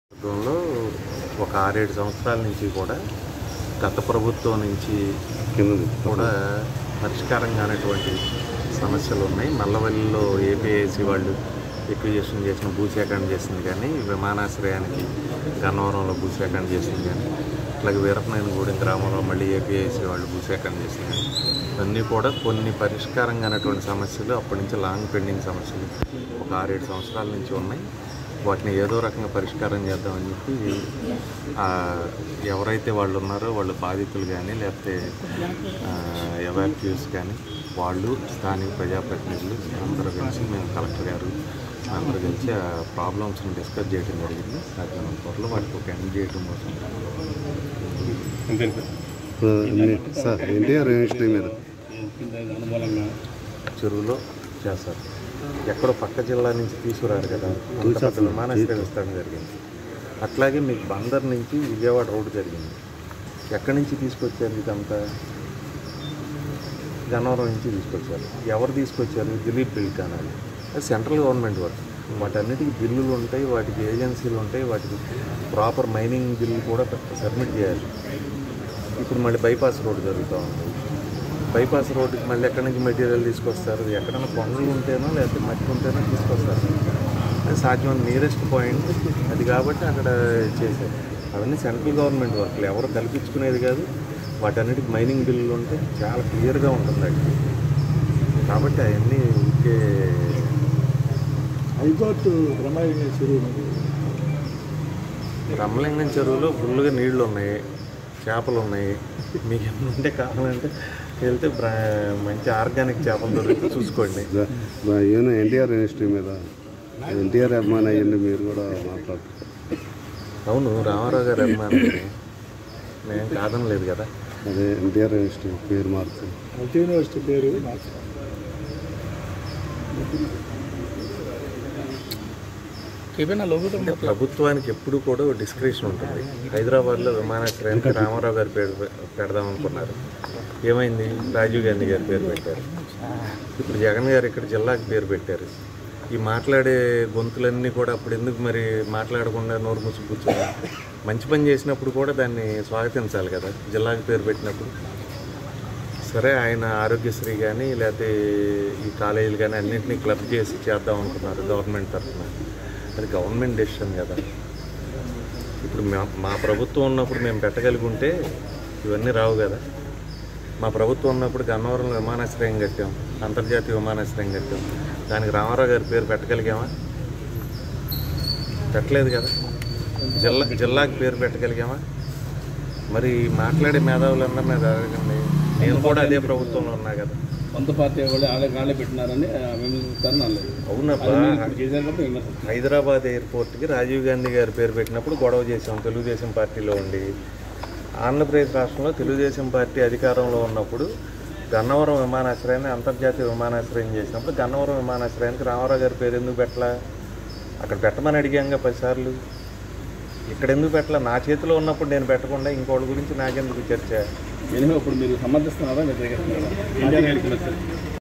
వర్గంలో ఒక ఆరేడు సంవత్సరాల నుంచి కూడా గత ప్రభుత్వం నుంచి కింద కూడా పరిష్కారం కానటువంటి సమస్యలు ఉన్నాయి మల్లవల్లిలో ఏపీఐసి వాళ్ళు ఎక్విజేషన్ చేసిన భూసేకరణ చేసింది కానీ విమానాశ్రయానికి గన్నవరంలో భూసేకరణ చేసింది కానీ అలాగే వీరపనేనిగూడెం గ్రామంలో మళ్ళీ ఏపీఐసి వాళ్ళు భూసేకరణ చేసింది కానీ ఇవన్నీ కూడా కొన్ని పరిష్కారం కానటువంటి సమస్యలు అప్పటి నుంచి లాంగ్ పెండింగ్ సమస్యలు ఒక ఆరేడు సంవత్సరాల నుంచి ఉన్నాయి వాటిని ఏదో రకంగా పరిష్కారం చేద్దామని చెప్పి ఆ, ఎవరైతే వాళ్ళు ఉన్నారో వాళ్ళు బాధితులు కానీ లేకపోతే ఎవాక్యూస్ కానీ వాళ్ళు స్థానిక ప్రజాప్రతినిధులు అందరూ కలిసి మేము కలెక్టర్ గారు అందరూ కలిసి ఆ ప్రాబ్లమ్స్ని డిస్కస్ చేయడం జరిగింది సాధ్యమైన త్వరలో వాటికి ఒక ఎండ్ చేయడం కోసం అంతే సార్ ఎన్టీఆర్ యూనివర్సిటీ మీద అనుకూలంగా చెరువులో చేస్తారు ఎక్కడో పక్క జిల్లా నుంచి తీసుకురారు కదా అంత పెద్ద విమానాశ్రయం ఇస్తాడం జరిగింది అట్లాగే మీకు బందర్ నుంచి విజయవాడ రోడ్డు జరిగింది ఎక్కడి నుంచి తీసుకొచ్చారు ఇదంతా గన్నవరం నుంచి తీసుకొచ్చారు ఎవరు తీసుకొచ్చారు దిలీప్ బిల్ కానాలి అది సెంట్రల్ గవర్నమెంట్ వర్క్ వాటన్నిటికి బిల్లులు ఉంటాయి వాటికి ఏజెన్సీలు ఉంటాయి వాటికి ప్రాపర్ మైనింగ్ బిల్లు కూడా సబ్మిట్ చేయాలి ఇప్పుడు మళ్ళీ బైపాస్ రోడ్డు జరుగుతూ ఉంది బైపాస్ రోడ్డుకి మళ్ళీ ఎక్కడి నుంచి మెటీరియల్ తీసుకొస్తారు ఎక్కడైనా కొండలు ఉంటేనో లేకపోతే మట్టి ఉంటేనో తీసుకొస్తారు అది సాధ్యమైన నియరెస్ట్ పాయింట్ అది కాబట్టి అక్కడ చేశారు అవన్నీ సెంట్రల్ గవర్నమెంట్ వర్క్లు ఎవరు కల్పించుకునేది కాదు వాటన్నిటికి మైనింగ్ బిల్లులు ఉంటే చాలా క్లియర్గా ఉంటుంది అది కాబట్టి అవన్నీ ఊరికే హైకోర్టు బ్రహ్మలింగ చెరువు రమలింగం చెరువులో ఫుల్గా నీళ్లు ఉన్నాయి చేపలు ఉన్నాయి మీకు ఏమైనా ఉంటే కావాలంటే వెళ్తే బ్రా- మంచి ఆర్గానిక్ చేపలు దొరికితే చూసుకోండి ఈయన ఎన్టీఆర్ యూనివర్సిటీ మీద ఎన్టీఆర్ అభిమాని అయ్యండి మీరు కూడా మాట్లాడుతున్నారు అవును రామారావు గారు అభిమానం నేను కాదనలేదు కదా అదే ఎన్టీఆర్ యూనివర్సిటీ పేరు మార్చింది మల్టీ యూనివర్సిటీ పేరు మార్చారు అంటే ప్రభుత్వానికి ఎప్పుడు కూడా డిస్క్రిప్షన్ ఉంటుంది హైదరాబాద్లో విమానాశ్రయానికి రామారావు గారి పేరు పె- పెడదాం అనుకున్నారు ఏమైంది రాజీవ్ గాంధీ గారి పేరు పెట్టారు ఇప్పుడు జగన్ గారు ఇక్కడ జిల్లాకి పేరు పెట్టారు ఈ మాట్లాడే గొంతులన్నీ కూడా అప్పుడు ఎందుకు మరి మాట్లాడకుండా నోరు మూసి కూర్చున్నారు మంచి పని చేసినప్పుడు కూడా దాన్ని స్వాగతించాలి కదా జిల్లాకి పేరు పెట్టినప్పుడు సరే ఆయన ఆరోగ్యశ్రీ కానీ లేకపోతే ఈ కాలేజీలు కానీ అన్నింటినీ క్లబ్ చేసి చేద్దాం అనుకున్నారు గవర్నమెంట్ తరఫున అది గవర్నమెంట్ డెసిషన్ కదా ఇప్పుడు మా మా ప్రభుత్వం ఉన్నప్పుడు మేము పెట్టగలిగి ఉంటే ఇవన్నీ రావు కదా మా ప్రభుత్వం ఉన్నప్పుడు గన్నవరంలో విమానాశ్రయం కట్టాం అంతర్జాతీయ విమానాశ్రయం కట్టాం దానికి రామారావు గారి పేరు పెట్టగలిగామా పెట్టలేదు కదా జిల్లా జిల్లాకి పేరు పెట్టగలిగామా మరి మాట్లాడే మేధావులందరినీ అది అడగండి నేను కూడా అదే ప్రభుత్వంలో ఉన్నా కదా సొంత పార్టీ వాళ్ళు ఆడే గాళ్ళే పెట్టినారని విమర్శిస్తారని అనలేదు అవునబ్బా ఇప్పుడు చేశారు కాబట్టి విమర్శిస్తారు హైదరాబాద్ ఎయిర్పోర్ట్కి రాజీవ్ గాంధీ గారి పేరు పెట్టినప్పుడు గొడవ చేసాం తెలుగుదేశం పార్టీలో ఉండి ఆంధ్రప్రదేశ్ రాష్ట్రంలో తెలుగుదేశం పార్టీ అధికారంలో ఉన్నప్పుడు గన్నవరం విమానాశ్రయాన్ని అంతర్జాతీయ విమానాశ్రయం చేసినప్పుడు గన్నవరం విమానాశ్రయానికి రామారావు గారి పేరు ఎందుకు పెట్టలా అక్కడ పెట్టమని అడిగాంగా పదిసార్లు ఇక్కడ ఎందుకు పెట్టలా నా చేతిలో ఉన్నప్పుడు నేను పెట్టకుండా ఇంకోటి గురించి నాకెందుకు చర్చ ఎనిమిది ఇప్పుడు మీరు సమర్థిస్తున్నారా వ్యతిరేకిస్తున్నారా ఇండియా